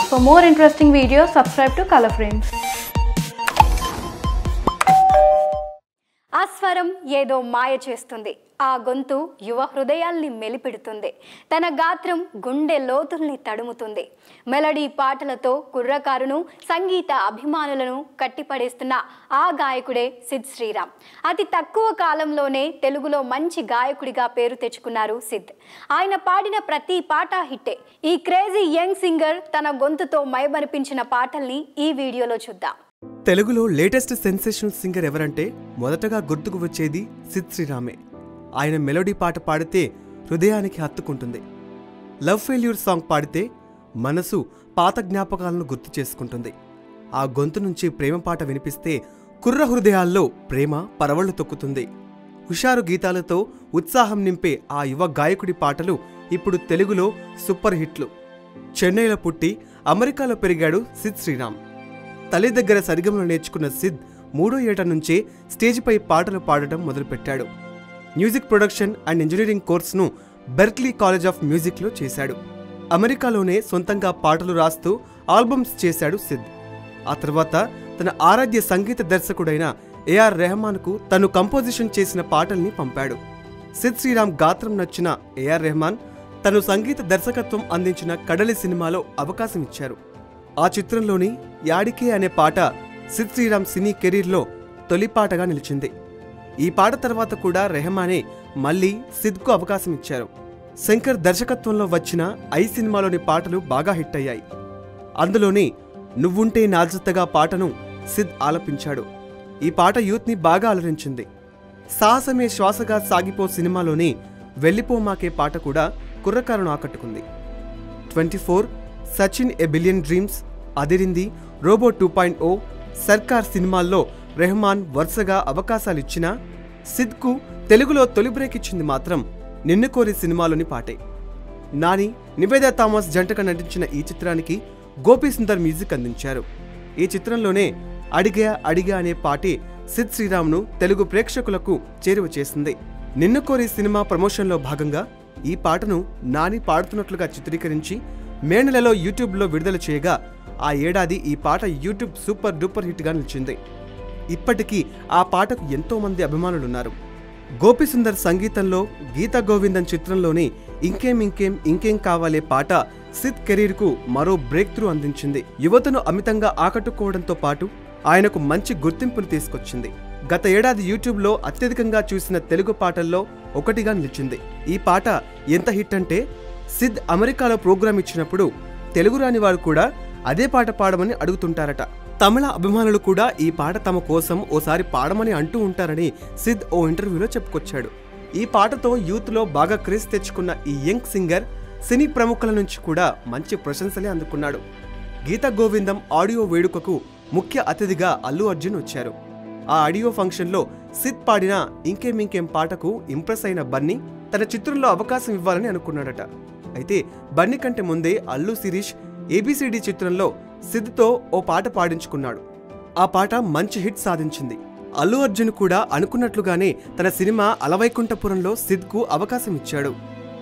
For more interesting videos, subscribe to Color Frames. ఆ స్వరం ఏదో మాయ చేస్తుంది ఆ గొంతు యువ హృదయాల్ని మెలిపెడుతుంది తన గాత్రం గుండె లోతుల్ని తడుముతుంది మెలడీ పాటలతో కుర్రకారును సంగీత అభిమానులను కట్టిపడేస్తున్న ఆ గాయకుడే సిద్ శ్రీరామ్ అతి తక్కువ కాలంలోనే తెలుగులో మంచి గాయకుడిగా పేరు తెచ్చుకున్నారు సిద్ ఆయన పాడిన ప్రతి పాట హిట్టే ఈ క్రేజీ యంగ్ సింగర్ తన గొంతుతో మైమరిపించిన పాటల్ని ఈ వీడియోలో చూద్దాం తెలుగులో లేటెస్ట్ సెన్సేషనల్ సింగర్ ఎవరంటే మొదటగా గుర్తుకు వచ్చేది సిద్ శ్రీరామే ఆయన మెలోడీ పాట పాడితే హృదయానికి హత్తుకుంటుంది లవ్ ఫెయిల్యూర్ సాంగ్ పాడితే మనసు పాత జ్ఞాపకాలను గుర్తు చేసుకుంటుంది ఆ గొంతు నుంచి ప్రేమ పాట వినిపిస్తే కుర్ర హృదయాల్లో ప్రేమ పరవళ్లు తొక్కుతుంది హుషారు గీతాలతో ఉత్సాహం నింపే ఆ యువ గాయకుడి పాటలు ఇప్పుడు తెలుగులో సూపర్ హిట్లు చెన్నైలో పుట్టి అమెరికాలో పెరిగాడు సిద్ శ్రీరామ్ తల్లి దగ్గర సరిగమలు నేర్చుకున్న సిద్ మూడో ఏట నుంచే స్టేజ్పై పాటలు పాడటం మొదలుపెట్టాడు మ్యూజిక్ ప్రొడక్షన్ అండ్ ఇంజనీరింగ్ కోర్సును బెర్క్లీ కాలేజ్ ఆఫ్ మ్యూజిక్లో చేశాడు అమెరికాలోనే సొంతంగా పాటలు రాస్తూ ఆల్బమ్స్ చేశాడు సిద్ ఆ తర్వాత తన ఆరాధ్య సంగీత దర్శకుడైన ఏఆర్ రెహమాన్కు తను కంపోజిషన్ చేసిన పాటల్ని పంపాడు సిద్ శ్రీరామ్ గాత్రం నచ్చిన ఏఆర్ రెహమాన్ తను సంగీత దర్శకత్వం అందించిన కడలి సినిమాలో అవకాశం ఇచ్చారు ఆ చిత్రంలోని యాడికే అనే పాట సిద్ శ్రీరామ్ సినీ కెరీర్లో తొలి పాటగా నిలిచింది ఈ పాట తర్వాత కూడా రెహమానే మళ్ళీ సిద్కు అవకాశం ఇచ్చారు శంకర్ దర్శకత్వంలో వచ్చిన ఐ సినిమాలోని పాటలు బాగా హిట్ అయ్యాయి అందులోని నువ్వుంటే నాజుత్తగా పాటను సిద్ ఆలపించాడు ఈ పాట యూత్ని బాగా అలరించింది సాహసమే శ్వాసగా సాగిపో సినిమాలోని వెళ్ళిపో మాకే పాట కూడా కుర్రకారును ఆకట్టుకుంది twenty four Sachin a billion dreams అదిరింది Robo two point o Sarkar సినిమాల్లో రెహమాన్ వరుసగా అవకాశాలిచ్చినా సిద్కు తెలుగులో తొలి బ్రేక్ ఇచ్చింది మాత్రం నిన్ను కోరి సినిమాలోని పాటే నాని నివేద థామస్ జంటగా నటించిన ఈ చిత్రానికి గోపీ సుందర్ మ్యూజిక్ అందించారు ఈ చిత్రంలోనే అడిగా అడిగా అనే పాటే సిద్ శ్రీరామ్ను తెలుగు ప్రేక్షకులకు చేరువ చేసింది నిన్ను కోరి సినిమా ప్రమోషన్లో భాగంగా ఈ పాటను నాని పాడుతున్నట్లుగా చిత్రీకరించి మే నెలలో యూట్యూబ్లో విడుదల చేయగా ఆ ఏడాది ఈ పాట యూట్యూబ్ సూపర్ డూపర్ హిట్గా నిలిచింది ఇప్పటికీ ఆ పాటకు ఎంతో మంది అభిమానులున్నారు గోపిసుందర్ సంగీతంలో గీత గోవిందం చిత్రంలోని ఇంకేం ఇంకేం ఇంకేం కావాలే పాట సిద్ కెరీర్కు మరో బ్రేక్ త్రూ అందించింది యువతను అమితంగా ఆకట్టుకోవడంతో పాటు ఆయనకు మంచి గుర్తింపును తీసుకొచ్చింది గత ఏడాది యూట్యూబ్లో అత్యధికంగా చూసిన తెలుగు పాటల్లో ఒకటిగా నిలిచింది ఈ పాట ఎంత హిట్ అంటే సిద్ అమెరికాలో ప్రోగ్రాం ఇచ్చినప్పుడు తెలుగు రాని వారు కూడా అదే పాట పాడమని అడుగుతుంటారట తమిళ అభిమానులు కూడా ఈ పాట తమ కోసం ఓసారి పాడమని అంటూ ఉంటారని సిద్ ఓ ఇంటర్వ్యూలో చెప్పుకొచ్చాడు ఈ పాటతో యూత్లో బాగా క్రేజ్ తెచ్చుకున్న ఈ యంగ్ సింగర్ సినీ ప్రముఖుల నుంచి కూడా మంచి ప్రశంసలే అందుకున్నాడు గీత గోవిందం ఆడియో వేడుకకు ముఖ్య అతిథిగా అల్లు అర్జున్ వచ్చారు ఆ ఆడియో ఫంక్షన్లో సిద్ పాడిన ఇంకేం ఇంకేం పాటకు ఇంప్రెస్ అయిన బన్నీ తన చిత్రంలో అవకాశం ఇవ్వాలని అనుకున్నాడట అయితే బన్నీ కంటే ముందే అల్లు శిరీష్ ఏబిసిడి చిత్రంలో సిద్తో ఓ పాట పాడించుకున్నాడు ఆ పాట మంచి హిట్ సాధించింది అల్లు అర్జున్ కూడా అనుకున్నట్లుగానే తన సినిమా అలవైకుంఠపురంలో సిద్కు అవకాశం ఇచ్చాడు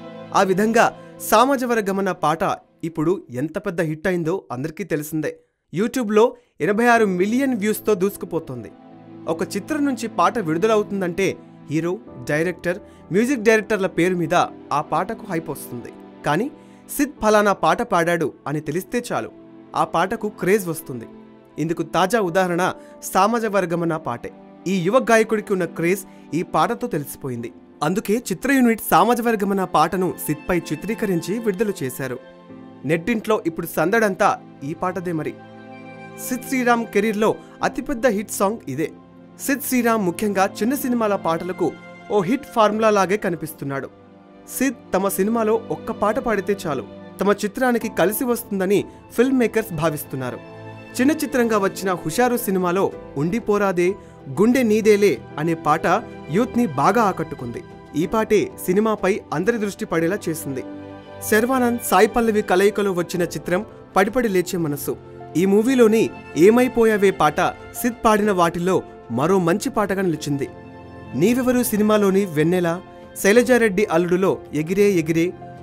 ఆ విధంగా సామాజవర గమన పాట ఇప్పుడు ఎంత పెద్ద హిట్ అయిందో అందరికీ తెలిసిందే యూట్యూబ్లో ఎనభై ఆరు మిలియన్ వ్యూస్తో దూసుకుపోతుంది ఒక చిత్రం నుంచి పాట విడుదలవుతుందంటే హీరో డైరెక్టర్ మ్యూజిక్ డైరెక్టర్ల పేరు మీద ఆ పాటకు హైప్ వస్తుంది కానీ సిద్ ఫలానా పాట పాడాడు అని తెలిస్తే చాలు ఆ పాటకు క్రేజ్ వస్తుంది ఇందుకు తాజా ఉదాహరణ సామాజ వర్గమన పాటే ఈ యువ గాయకుడికి ఉన్న క్రేజ్ ఈ పాటతో తెలిసిపోయింది అందుకే చిత్ర యూనిట్ సామాజ వర్గమన పాటను సిద్పై చిత్రీకరించి విడుదల చేశారు నెట్టింట్లో ఇప్పుడు సందడంతా ఈ పాటదే మరి సిద్ శ్రీరామ్ కెరీర్లో అతిపెద్ద హిట్ సాంగ్ ఇదే సిద్ శ్రీరామ్ ముఖ్యంగా చిన్న సినిమాల పాటలకు ఓ హిట్ ఫార్ములా లాగే కనిపిస్తున్నాడు సిద్ తమ సినిమాలో ఒక్క పాట పాడితే చాలు తమ చిత్రానికి కలిసి వస్తుందని ఫిల్మ్ మేకర్స్ భావిస్తున్నారు చిన్న చిత్రంగా వచ్చిన హుషారు సినిమాలో ఉండిపోరాదే గుండె నీదేలే అనే పాట యూత్ని బాగా ఆకట్టుకుంది ఈ పాటే సినిమాపై అందరి దృష్టి పడేలా చేసింది శర్వానంద్ సాయి పల్లవి కలయికలో వచ్చిన చిత్రం పడిపడి లేచే మనసు ఈ మూవీలోని ఏమైపోయావే పాట సిద్ పాడిన వాటిల్లో మరో మంచి పాటగా నిలిచింది నీవెవరు సినిమాలోని వెన్నెల శైలజారెడ్డి అల్లుడులో ఎగిరే ఎగిరే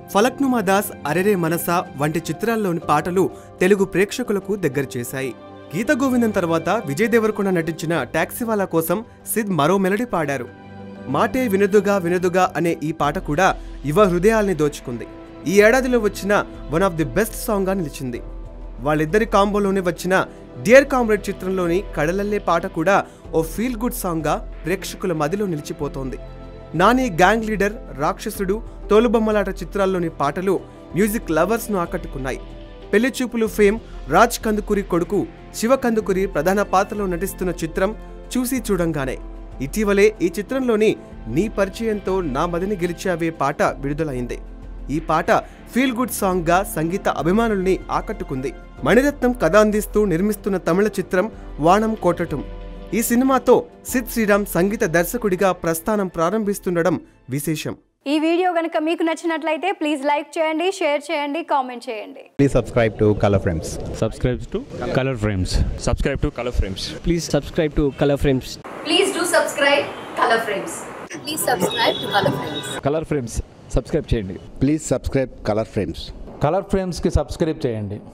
ఫలక్నుమా దాస్ అరెరే మనస వంటి చిత్రాల్లోని పాటలు తెలుగు ప్రేక్షకులకు దగ్గర చేశాయి గీత గోవిందం తర్వాత విజయ్ దేవరకొండ నటించిన టాక్సీవాలా కోసం సిద్ మరో మెలడీ పాడారు మాటే వినుదుగా వినుదుగా అనే ఈ పాట కూడా యువ హృదయాల్ని దోచుకుంది ఈ ఏడాదిలో వచ్చిన వన్ ఆఫ్ ది బెస్ట్ సాంగ్గా నిలిచింది వాళ్ళిద్దరి కాంబోలోనే వచ్చిన డియర్ కామ్రేడ్ చిత్రంలోని కడలల్లే పాట కూడా ఓ ఫీల్ గుడ్ సాంగ్గా ప్రేక్షకుల మదిలో నిలిచిపోతోంది నాని గ్యాంగ్ లీడర్ రాక్షసుడు తోలుబొమ్మలాట చిత్రాల్లోని పాటలు మ్యూజిక్ లవర్స్ను ఆకట్టుకున్నాయి పెళ్లి చూపులు ఫేమ్ రాజ్ కందుకూరి కొడుకు శివ కందుకూరి ప్రధాన పాత్రలో నటిస్తున్న చిత్రం చూసి చూడంగానే ఇటీవలే ఈ చిత్రంలోని నీ పరిచయంతో నా మదిని గెలిచావే పాట విడుదలైంది ఈ పాట ఫీల్ గుడ్ సాంగ్ గా సంగీత అభిమానుల్ని ఆకట్టుకుంది మణిరత్నం కథ అందిస్తూ నిర్మిస్తున్న తమిళ చిత్రం వాణం కోటటం ఈ సినిమాతో సిద్ శ్రీరామ్ సంగీత దర్శకుడిగా ప్రస్థానం ప్రారంభిస్తుండడం విశేషం ఈ వీడియో కనుక మీకు నచ్చినట్లయితే ప్లీజ్ లైక్ చేయండి షేర్ చేయండి కామెంట్ చేయండి Please subscribe to Color Frames. subscribe to color frames subscribe to color frames please subscribe to color frames Please do subscribe Color Frames. Please subscribe to Color Frames. Color Frames subscribe చేయండి Please subscribe Color Frames. Color ఫ్రేమ్స్కి subscribe చేయండి